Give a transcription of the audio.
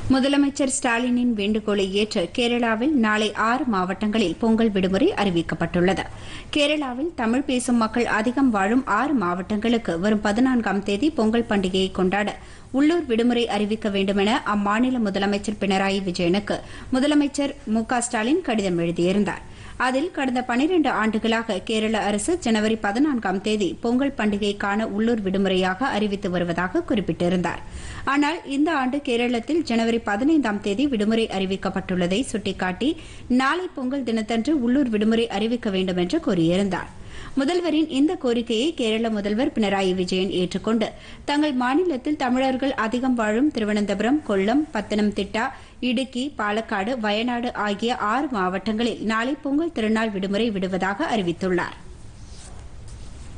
முதலமைச்சர் ஸ்டாலினின் வேண்டுகோளை ஏற்று கேரளாவில் நாளை ஆறு மாவட்டங்களில் பொங்கல் விடுமுறை அறிவிக்கப்பட்டுள்ளது கேரளாவில் தமிழ் பேசும் மக்கள் அதிகம் வாழும் ஆறு மாவட்டங்களுக்கு வரும் பதினான்காம் தேதி பொங்கல் பண்டிகையை கொண்டாட உள்ளூர் விடுமுறை அறிவிக்க வேண்டுமென அம்மாநில முதலமைச்சர் பினராயி விஜயனுக்கு முதலமைச்சர் மு க ஸ்டாலின் கடிதம் எழுதியிருந்தார் அதில் கடந்த பனிரண்டு ஆண்டுகளாக கேரள அரசு ஜனவரி பதினான்காம் தேதி பொங்கல் பண்டிகைக்கான உள்ளூர் விடுமுறையாக அறிவித்து வருவதாக குறிப்பிட்டிருந்தார் ஆனால் இந்த ஆண்டு கேரளத்தில் ஜனவரி பதினைந்தாம் தேதி விடுமுறை அறிவிக்கப்பட்டுள்ளதை சுட்டிக்காட்டி நாளை பொங்கல் தினத்தன்று உள்ளூர் விடுமுறை அறிவிக்க வேண்டும் என்று கூறியிருந்தார் முதல்வரின் இந்த கோரிக்கையை கேரள முதல்வர் பினராயி விஜயன் ஏற்றுக்கொண்டு தங்கள் மாநிலத்தில் தமிழர்கள் அதிகம் வாழும் திருவனந்தபுரம் கொல்லம் பத்தனம்திட்டா இடுக்கி பாலக்காடு வயநாடு ஆகிய ஆறு மாவட்டங்களில் நாளை பொங்கல் திருநாள் விடுமுறை விடுவதாக அறிவித்துள்ளாா்